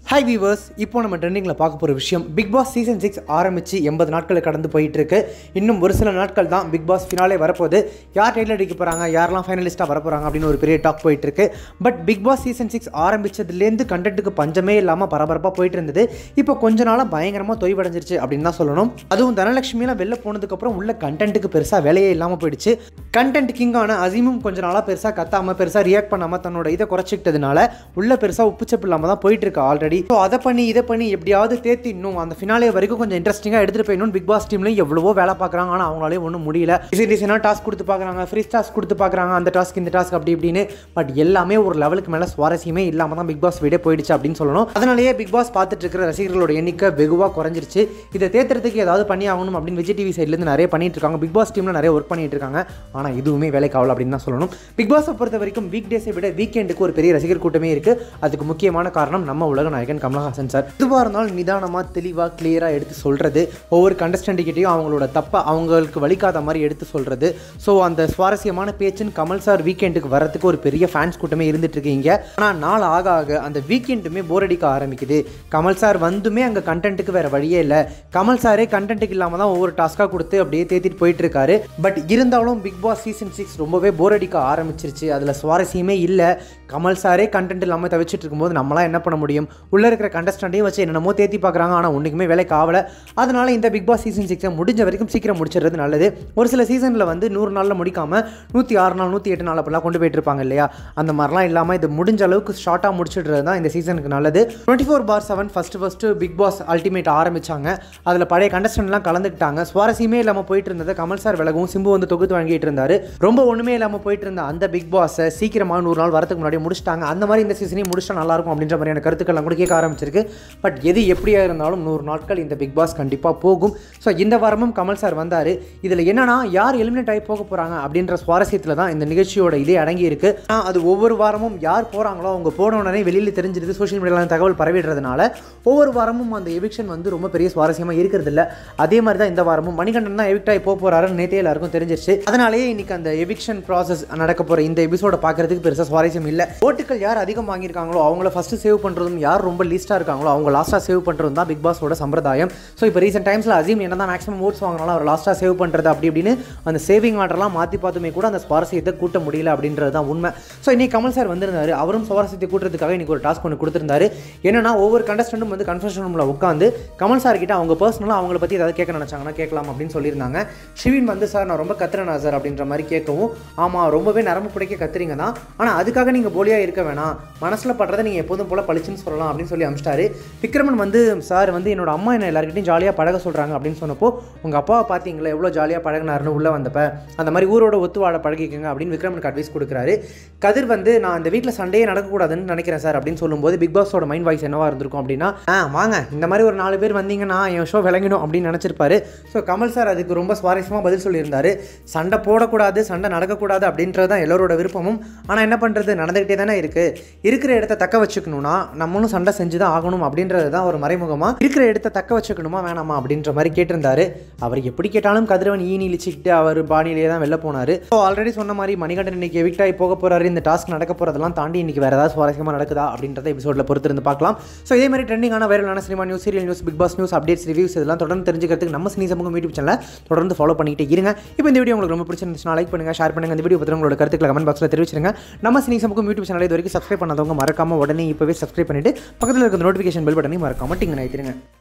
hi viewers இப்போ நம்ம ட்ரெண்டிங்கில் பார்க்க போகிற விஷயம் பிக் பாஸ் சீசன் சிக்ஸ் ஆரம்பித்து எண்பது நாட்களை கடந்து போயிட்டு இருக்கு இன்னும் ஒரு சில நாட்கள் தான் பிக் பாஸ் ஃபினாலே வரப்போகுது யார் டைட்டில் அடிக்க போகிறாங்க யாரெல்லாம் ஃபைனலிஸ்ட்டாக வரப்போகிறாங்க அப்படின்னு ஒரு பெரிய டாக் போயிட்டு இருக்கு but Bigg Boss season six ஆரம்பிச்சதுலேருந்து கண்டென்ட்டுக்கு பஞ்சமே இல்லாமல் பரபரப்பாக போயிட்டு இருந்தது இப்போ கொஞ்ச நாளாக பயங்கரமாக தொய்வடைஞ்சிருச்சு அப்படின்னு தான் சொல்லணும் அதுவும் தனலட்சுமியெல்லாம் வெளில போனதுக்கப்புறம் உள்ள கண்டென்ட்டுக்கு பெருசாக வேலையே இல்லாமல் போயிடுச்சு கண்டென்ட் கிங்கான அசீமும் கொஞ்ச நாளாக பெருசாக கத்தாமல் பெருசாக ரியாக்ட் பண்ணாமல் தன்னோட இதை குறைச்சிக்கிட்டதுனால உள்ள பெருசாக உப்புச்சப்பு இல்லாமல் தான் போயிட்டு இருக்கு ஆல்ரெடி ஸோ அதை பண்ணி இதை பண்ணி எப்படியாவது தேத்தி இன்னும் அந்த ஃபினாலே வரைக்கும் கொஞ்சம் இன்ட்ரெஸ்டிங்காக எடுத்துகிட்டு போயிடணும் பிக் பாஸ் டீம்லையும் எவ்வளவோ வேலை பார்க்குறாங்க ஆனால் அவங்களாலே ஒன்றும் முடியல டிசைன் டிசைனாக டாஸ்க் கொடுத்து பார்க்குறாங்க ஃப்ரீ டாஸ்க் கொடுத்து பார்க்குறாங்க அந்த டாஸ்க் இந்த டாஸ்க் அப்படி இப்படின்னு பட் எல்லாமே ஒரு லெவலுக்கு மேலே சுவாரஸ்யமே இல்லாமல் தான் பிக் பாஸ் வீடே போயிடுச்சு அப்படின்னு சொல்லணும் அதனாலேயே பிக் பாஸ் பார்த்துட்டு இருக்கிற ரசிகர்களோட எண்ணிக்கை வெகுவாக குறைஞ்சிருச்சு இதை தேத்துறதுக்கு ஏதாவது பண்ணி ஆகணும் அப்படின்னு விஜய் டிவி சைட்லேருந்து நிறைய பண்ணிட்டு இருக்காங்க பிக் பாஸ் டீமில் நிறைய ஒர்க் பண்ணிட்டு இருக்காங்க ஆனால் இதுவுமே வேலைக்கு ஆகல அப்படின்னு தான் சொல்லணும் பிக் பாஸை பொறுத்த வரைக்கும் வீக் டேஸை விட வீக்கெண்டுக்கு ஒரு பெரிய ரசிகர் கூட்டமே இருக்குது அதுக்கு முக்கியமான காரணம் நம்ம உலக நாயகன் கமலஹாசன் சார் எதுவாக இருந்தாலும் நிதானமாக தெளிவாக கிளியராக எடுத்து சொல்கிறது ஒவ்வொரு கண்டஸ்டண்ட்டுக்கிட்டையும் அவங்களோட தப்பை அவங்களுக்கு வலிக்காத மாதிரி எடுத்து சொல்கிறது ஸோ அந்த சுவாரஸ்யமான பேச்சுன்னு கமல் சார் வீக்கெண்டுக்கு வரதுக்கு ஒரு பெரிய ஃபேன்ஸ் கூட்டமே இருந்துட்டு இருக்கீங்க ஆனால் நாள் ஆக ஆக அந்த வீக்கெண்டுமே போர் அடிக்க ஆரம்பிக்குது கமல் சார் வந்துமே அங்கே கண்டென்ட்டுக்கு வேறு வழியே இல்லை கமல் சாரே கண்டென்ட்டுக்கு இல்லாமல் தான் ஒவ்வொரு டாஸ்க்காக கொடுத்து அப்படியே தேத்திட்டு போயிட்டு இருக்காரு பட் இருந்தாலும் பிக் பாஸ் சீசன் சிக்ஸ் ரொம்பவே போர் அடிக்க ஆரம்பிச்சிருச்சு அதில் சுவாரஸ்யமே இல்லை கமல் சாரே கண்டென்ட் இல்லாமல் தவிச்சிட்டு இருக்கும்போது நம்மளாம் என்ன பண்ண முடியும் உள்ளே இருக்கிற கண்டஸ்டண்ட்டையும் வச்சு என்னென்னமோ தேத்தி பார்க்குறாங்க ஆனால் ஒன்றுக்குமே வேலைக்கு ஆகலை அதனால இந்த பிக் பாஸ் சீசன் சிக்ஸை முடிஞ்ச வரைக்கும் சீக்கிரம் முடிச்சிடுறது நல்லது ஒரு சில சீசனில் வந்து நூறு நாளில் முடிக்காமல் நூற்றி ஆறு நாள் நூற்றி எட்டு நாள் அப்படிலாம் கொண்டு போயிட்டு இருப்பாங்க இல்லையா அந்த மாதிரிலாம் இல்லாமல் இது முடிஞ்ச அளவுக்கு ஷார்ட்டாக முடிச்சிடுறது தான் இந்த சீசனுக்கு நல்லது twenty four bar seven first first Bigg Boss Ultimate ஆரம்பிச்சாங்க அதில் பழைய கண்டஸ்டன்ட்லாம் கலந்துக்கிட்டாங்க சுவாரஸ்யமே இல்லாமல் போயிட்டு இருந்தது கமல் சார் விலகவும் சிம்பு வந்து தொகுத்து வாங்கிட்டு இருந்தார் ரொம்ப ஒன்றுமே இல்லாமல் போயிட்டு இருந்த அந்த பிக் பாஸை சீக்கிரமாக நூறு நாள் வரதுக்கு முன்னாடி முடிச்சிட்டாங்க அந்த மாதிரி இந்த சீசனையும் முடிச்சா நல்லாயிருக்கும் அப்படின்ற மாதிரியான கருத்துக்கள்லாம் கூட கேட்க ஆரம்பிச்சிருக்கு பட் எது எப்படியா இருந்தாலும் நூறு நாட்கள் இந்த பிக் பாஸ் கண்டிப்பாக போகும் ஸோ இந்த வாரமும் கமல் சார் வந்தார் இதில் என்னன்னா யார் எலிமினேட் ஆகி போக போகிறாங்க அப்படின்ற சுவாரஸ்யத்தில் தான் இந்த நிகழ்ச்சியோட இதே அடங்கி இருக்கு ஆனா, அது ஒவ்வொரு வாரமும் யார் போகிறாங்களோ அவங்க போன உடனே வெளியில் தெரிஞ்சிருது சோஷியல் மீடியாவில் தகவல் பரவிடுறதுனால ஒவ்வொரு வாரமும் அந்த எவிக்ஷன் வந்து ரொம்ப பெரிய சுவாரஸ்யமாக இருக்கிறது இல்ல அதே மாதிரி தான் இந்த வாரமும் மணிகண்டன் தான் எவிக்ட் ஆகி போக போகிறாருன்னு நேற்றே எல்லாருக்கும் தெரிஞ்சிருச்சு அதனாலேயே இன்னைக்கு அந்த எவிக்ஷன் ப்ராசஸ் நடக்க போகிற இந்த எபிசோட பார்க்கறதுக்கு பெருசாக சுவாரஸ்யம் இல்லை ஓட்டுகள் யார் அதிகம் வாங்கியிருக்காங்களோ அவங்கள ஃபஸ்ட்டு சேவ் பண்ணுறதும் யார் ரொம்ப லீஸ்ட்டாக இருக்காங்களோ அவங்க லாஸ்ட்டாக சேவ் பண்ணுறதும் தான் பிக் பாஸோட சம்பிரதாயம் ஸோ இப்போ ரீசெண்ட் டைம்ஸில் அசீம் என்ன தான் மேக்ஸிமம் ஓட்ஸ் வாங்கினாலும் அவர் லாஸ்ட்டாக சேவ் பண்ணுறது அப்படி இப்படின்னு அந்த சேவிங் ஆர்டர்லாம் மாற்றி பார்த்துமே கூட அந்த சுவாரஸ்யத்தை கூட்ட முடியல அப்படின்றது தான் உண்மை ஸோ இன்னைக்கு கமல் சார் வந்திருந்தாரு அவரும் சுவாரஸ்யத்தை கூட்டுறதுக்காக இன்னைக்கு ஒரு டாஸ்க் ஒன்று கொடுத்துருந்தாரு என்னன்னா ஒவ்வொரு கண்டஸ்டண்ட்டும் வந்து கன்ஃபர்ஷன் ரூமில் உட்காந்து கமல் சார் கிட்ட அவங்க பர்சனலாக அவங்கள பற்றி ஏதாவது கேட்க நினச்சாங்கன்னா கேட்கலாம் அப்படின்னு சொல்லியிருந்தாங்க ஷிவின் வந்து சார் நான் ரொம்ப கத்துறேனா சார் அப்படின்ற மாதிரி கேட்கவும் ஆமாம் ரொம்பவே நரம்பு பிடிக்க கத்துறீங்க தான் ஆனால் அதுக்காக நீங்கள் போலியாக இருக்க வேணாம் மனசில் படுறதை நீங்கள் எப்போதும் போல் பளிச்சுன்னு சொல்லலாம் அப்படின்னு சொல்லி அமிச்சிட்டாரு விக்ரமன் வந்து சார் வந்து என்னோட அம்மா என்ன எல்லாருக்கிட்டையும் ஜாலியாக பழக சொல்கிறாங்க அப்படின்னு சொன்னப்போ உங்கள் அப்பாவை பார்த்தீங்களா எவ்வளோ ஜாலியாக பழகினாருன்னு உள்ளே வந்தப்ப அந்த மாதிரி ஊரோட ஒத்து வாழ பழகிக்கங்க அப்படின்னு விக்ரமனுக்கு அட்வைஸ் கொடுக்குறாரு கதிர் வந்து நான் இந்த வீட்டில் சண்டையே நடக்கக்கூடாதுன்னு நினைக்கிறேன் சார் அப்படின்னு சொல்லும்போது பிக் பாஸோட மைண்ட் வாய்ஸ் என்னவா இருந்திருக்கும் அப்படின்னா ஆ வாங்க இந்த மாதிரி ஒரு நாலு பேர் வந்தீங்கன்னா என் ஷோ விளங்கிடும் அப்படின்னு நினச்சிருப்பாரு ஸோ கமல் சார் அதுக்கு ரொம்ப சுவாரஸ்யமாக பதில் சொல்லியிருந்தாரு சண்டை போடக்கூடாது சண்டை நடக்கக்கூடாது அப்படின்றது தான் எல்லோரோட விருப்பமும் ஆனால் என்ன பண்ணுறது நடந்துக்கிட்டே தானே இருக்குது இருக்கிற இடத்த தக்க வச்சுக்கணும்னா நம்மளும் சண்டை செஞ்சு தான் ஆகணும் அப்படின்றது தான் ஒரு மறைமுகமாக இருக்கிற இடத்த தக்க வச்சுக்கணுமா வேணாமா அப்படின்ற மாதிரி கேட்டிருந்தாரு அவர் எப்படி கேட்டாலும் கதிரவன் ஈனி இழிச்சிக்கிட்டு அவர் பாணியிலேயே தான் வெளில போனார் ஸோ ஆல்ரெடி சொன்ன மாதிரி மணிகண்டன் இன்னைக்கு எவிக்ட் ஆகி போக போறாரு இந்த டாஸ்க் நடக்க போகிறதெல்லாம் தாண்டி இன்னைக்கு வேறு ஏதாவது சுவாரஸ்யமாக நடக்குதா அப்படின்றத எபிசோடில் பொறுத்து இருந்து பார்க்கலாம் ஸோ இதே மாதிரி ட்ரெண்டிங்கான வைரலான cinema news serial news Bigg Boss news updates reviews இதெல்லாம் தொடர்ந்து தெரிஞ்சுக்கிறதுக்கு நம்ம சினி சமூகம் யூடியூப் சேனலை தொடர்ந்து ஃபாலோ பண்ணிக்கிட்டே இருங்க இப்போ இந்த வீடியோ உங்களுக்கு ரொம்ப பிடிச்சிருந்துச்சுன்னா லைக் பண்ணுங்க ஷேர் பண்ணுங்க இந்த வீடியோ பற்றி உங்களோட கருத்துக்களை கமெண்ட் பாக்ஸில் தெரிவிச்சிருங்க நம்ம சினி சமூகம் யூடியூப் சேனல் இது வரைக்கும் சப்ஸ்கிரைப் பண்ணாதவங்க மறக்காம உடனே இப்போவே சப்ஸ்கிரைப் பண்ணிட்டு பக்கத்தில் இருக்கிற நோட்டிஃபிகேஷன் பெல் பட்டனையும் மறக்காம டிங்க நினைத்திருங்க